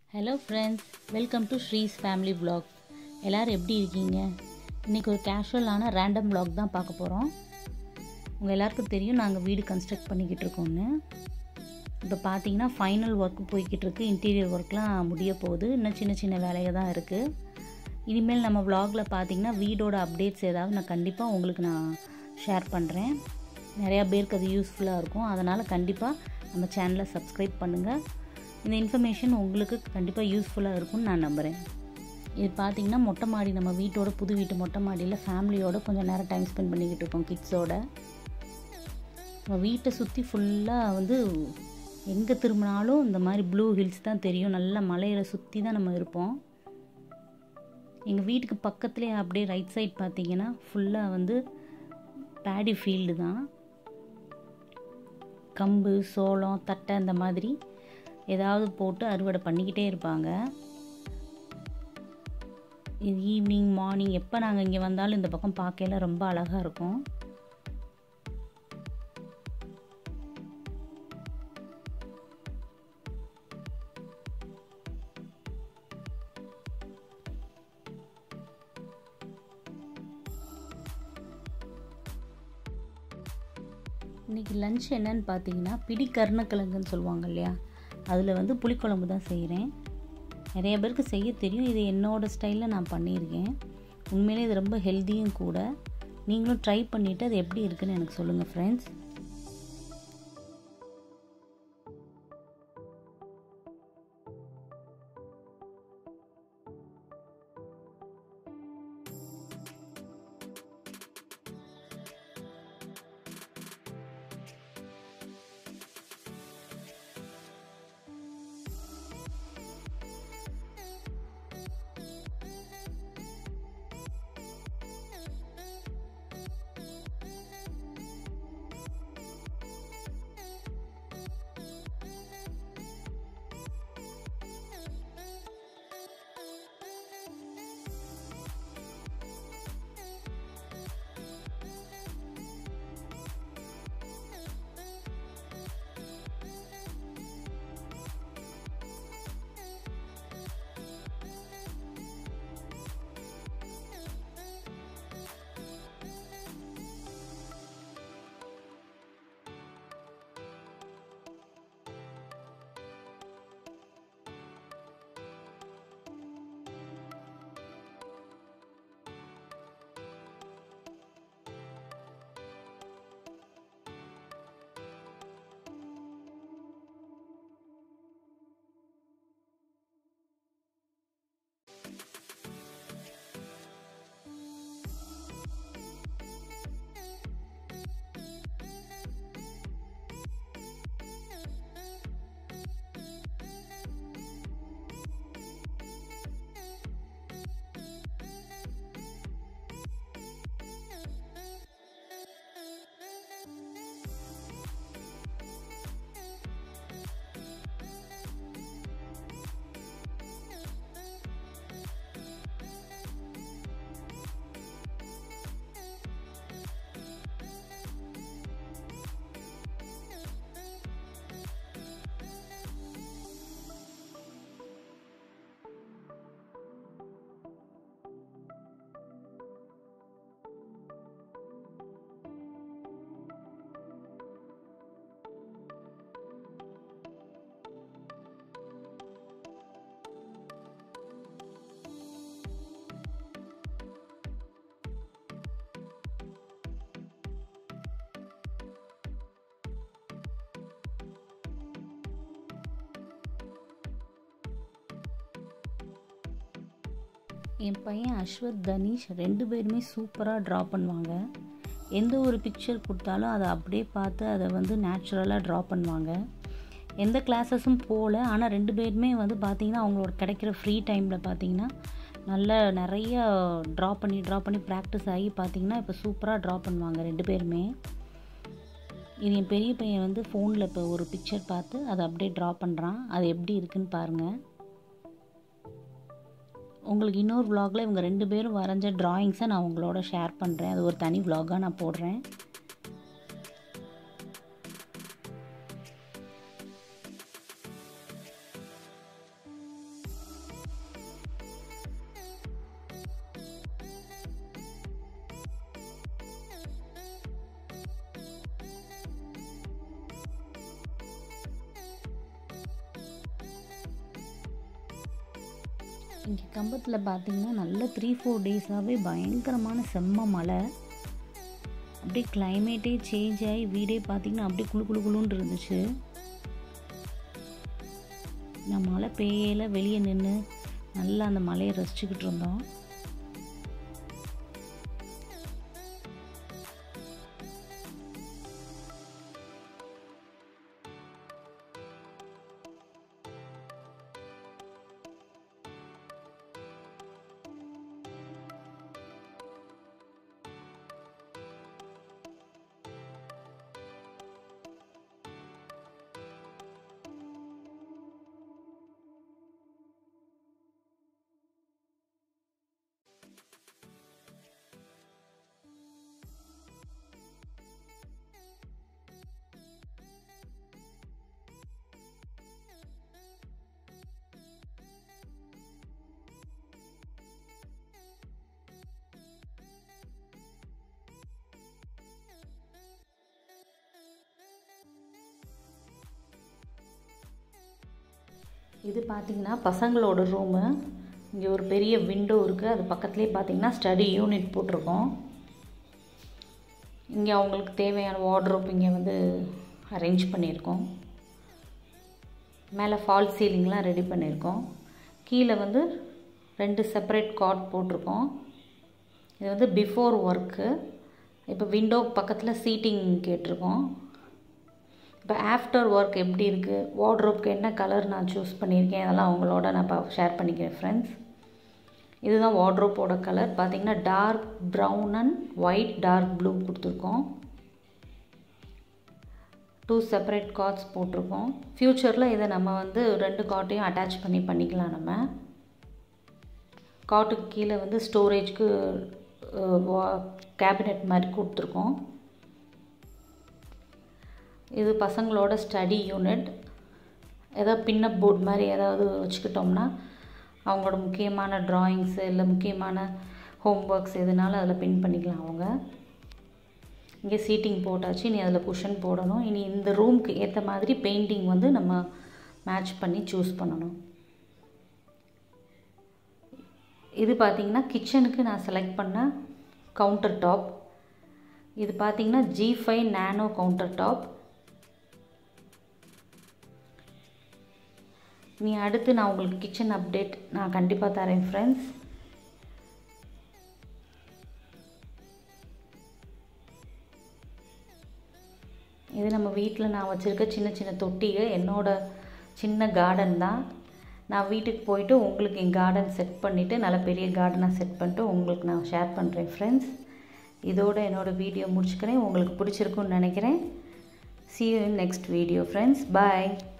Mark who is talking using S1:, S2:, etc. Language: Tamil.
S1: hello friends welcome to Sri's family vlog எல்லோரும் எப்படி இருக்கீங்க இன்றைக்கி ஒரு கேஷுவலான ரேண்டம் vlog தான் பார்க்க போகிறோம் உங்கள் எல்லாருக்கும் தெரியும் நாங்கள் வீடு கன்ஸ்ட்ரக்ட் பண்ணிக்கிட்டு இருக்கோம்னு இப்போ பார்த்தீங்கன்னா ஃபைனல் ஒர்க்கு போய்கிட்டு இருக்கு இன்டீரியர் ஒர்க்லாம் முடிய போகுது இன்னும் சின்ன சின்ன வேலைகள் தான் இருக்குது இனிமேல் நம்ம vlogல பார்த்தீங்கன்னா வீடோட அப்டேட்ஸ் ஏதாவது நான் கண்டிப்பாக உங்களுக்கு நான் ஷேர் பண்ணுறேன் நிறையா பேருக்கு அது யூஸ்ஃபுல்லாக இருக்கும் அதனால் கண்டிப்பாக நம்ம சேனலை சப்ஸ்கிரைப் பண்ணுங்கள் இந்த இன்ஃபர்மேஷன் உங்களுக்கு கண்டிப்பாக யூஸ்ஃபுல்லாக இருக்கும்னு நான் நம்புகிறேன் இது பார்த்தீங்கன்னா மொட்டை மாடி நம்ம வீட்டோட புது வீட்டு மொட்டை மாடியில் ஃபேமிலியோட கொஞ்சம் நேரம் டைம் ஸ்பெண்ட் பண்ணிக்கிட்டு இருக்கோம் கிட்ஸோட நம்ம வீட்டை சுற்றி ஃபுல்லாக வந்து எங்கே திரும்பினாலும் இந்த மாதிரி ப்ளூ ஹில்ஸ் தான் தெரியும் நல்ல மலையில சுற்றி தான் நம்ம இருப்போம் எங்கள் வீட்டுக்கு பக்கத்துலேயே அப்படியே ரைட் சைட் பார்த்தீங்கன்னா ஃபுல்லாக வந்து பேடி ஃபீல்டு தான் கம்பு சோளம் தட்டை இந்த மாதிரி ஏதாவது போட்டு அறுவடை பண்ணிக்கிட்டே இருப்பாங்க இது ஈவினிங் மார்னிங் எப்போ நாங்கள் இங்கே வந்தாலும் இந்த பக்கம் பார்க்கையில ரொம்ப அழகாக இருக்கும் இன்றைக்கி லஞ்ச் என்னன்னு பார்த்தீங்கன்னா பிடி கருணக்கிழங்குன்னு சொல்லுவாங்க இல்லையா அதில் வந்து புளிக்குழம்பு தான் செய்கிறேன் நிறைய பேருக்கு செய்ய தெரியும் இது என்னோடய ஸ்டைலில் நான் பண்ணியிருக்கேன் உண்மையிலே இது ரொம்ப ஹெல்த்தியும் கூட நீங்களும் ட்ரை பண்ணிவிட்டு அது எப்படி இருக்குன்னு எனக்கு சொல்லுங்கள் ஃப்ரெண்ட்ஸ் என் பையன் அஸ்வத் தனீஷ் ரெண்டு பேருமே சூப்பராக ட்ரா பண்ணுவாங்க எந்த ஒரு பிக்சர் கொடுத்தாலும் அதை அப்படியே பார்த்து அதை வந்து நேச்சுரலாக ட்ரா பண்ணுவாங்க எந்த கிளாஸஸும் போகல ஆனால் ரெண்டு பேருமே வந்து பார்த்திங்கன்னா அவங்களோட கிடைக்கிற ஃப்ரீ டைமில் பார்த்திங்கன்னா நல்ல நிறைய ட்ரா பண்ணி ட்ரா பண்ணி ப்ராக்டிஸ் ஆகி பார்த்திங்கன்னா இப்போ சூப்பராக ட்ரா பண்ணுவாங்க ரெண்டு பேருமே இது என் பெரிய பையன் வந்து ஃபோனில் இப்போ ஒரு பிக்சர் பார்த்து அதை அப்படியே ட்ரா பண்ணுறான் அது எப்படி இருக்குன்னு பாருங்கள் உங்களுக்கு இன்னொரு vlogல இவங்க ரெண்டு பேரும் வரைஞ்ச ட்ராயிங்ஸை நான் உங்களோட ஷேர் பண்ணுறேன் அது ஒரு தனி vlog-ஆ நான் போடுறேன் இங்கே கம்பத்தில் பார்த்தீங்கன்னா நல்ல த்ரீ ஃபோர் டேஸாகவே பயங்கரமான செம்ம மழை அப்படியே கிளைமேட்டே சேஞ்ச் ஆகி வீடே பார்த்திங்கன்னா அப்படியே குளு குளு குளுன்னு இருந்துச்சு நான் மழை பெய்யல வெளியே நின்று நல்லா அந்த மழையை ரசிச்சுக்கிட்டு இருந்தோம் இது பார்த்திங்கன்னா பசங்களோட ரூமு இங்கே ஒரு பெரிய விண்டோ இருக்குது அது பக்கத்துலேயே பார்த்திங்கன்னா ஸ்டடி யூனிட் போட்டிருக்கோம் இங்கே அவங்களுக்கு தேவையான வார்ட்ரோப் இங்கே வந்து அரேஞ்ச் பண்ணியிருக்கோம் மேலே ஃபால் சீலிங்லாம் ரெடி பண்ணியிருக்கோம் கீழே வந்து ரெண்டு செப்பரேட் காட் போட்டிருக்கோம் இது வந்து பிஃபோர் ஒர்க்கு இப்போ விண்டோ பக்கத்தில் சீட்டிங் கேட்டிருக்கோம் இப்போ ஆஃப்டர் ஒர்க் எப்படி இருக்குது வார்ட்ரோப்க்கு என்ன கலர் நான் சூஸ் பண்ணியிருக்கேன் அதெல்லாம் அவங்களோட நான் இப்போ ஷேர் பண்ணிக்கிறேன் ஃப்ரெண்ட்ஸ் இதுதான் வார்ட்ரோப்போட கலர் பார்த்திங்கன்னா dark brown and white dark blue கொடுத்துருக்கோம் டூ செப்பரேட் கார்ட்ஸ் போட்டிருக்கோம் ஃப்யூச்சரில் இதை நம்ம வந்து ரெண்டு கார்ட்டையும் அட்டாச் பண்ணி பண்ணிக்கலாம் நம்ம காட்டுக்கு கீழே வந்து ஸ்டோரேஜ்க்கு கேபினெட் மாதிரி கொடுத்துருக்கோம் இது பசங்களோட ஸ்டடி யூனிட் ஏதாவது பின்னப் போர்ட் மாதிரி ஏதாவது வச்சுக்கிட்டோம்னா அவங்களோட முக்கியமான ட்ராயிங்ஸு இல்லை முக்கியமான ஹோம் ஒர்க்ஸ் எதுனாலும் அதில் பின் பண்ணிக்கலாம் அவங்க இங்கே சீட்டிங் போட்டாச்சு இனி அதில் குஷன் போடணும் இனி இந்த ரூம்க்கு ஏற்ற மாதிரி பெயிண்டிங் வந்து நம்ம மேட்ச் பண்ணி சூஸ் பண்ணணும் இது பார்த்திங்கன்னா கிச்சனுக்கு நான் செலக்ட் பண்ண கவுண்டர் டாப் இது பார்த்திங்கன்னா G five nano counter top நீ அடுத்து நான் உங்களுக்கு கிச்சன் அப்டேட் நான் கண்டிப்பாக தரேன் ஃப்ரெண்ட்ஸ் இது நம்ம வீட்டில் நான் வச்சுருக்க சின்ன சின்ன தொட்டிக என்னோட சின்ன கார்டன் தான் நான் வீட்டுக்கு போயிட்டு உங்களுக்கு என் கார்டன் செட் பண்ணிவிட்டு நல்ல பெரிய கார்டனாக செட் பண்ணிட்டு உங்களுக்கு நான் ஷேர் பண்ணுறேன் ஃப்ரெண்ட்ஸ் இதோட என்னோடய வீடியோ முடிச்சுக்கிறேன் உங்களுக்கு பிடிச்சிருக்குன்னு நினைக்கிறேன் see you in next video friends bye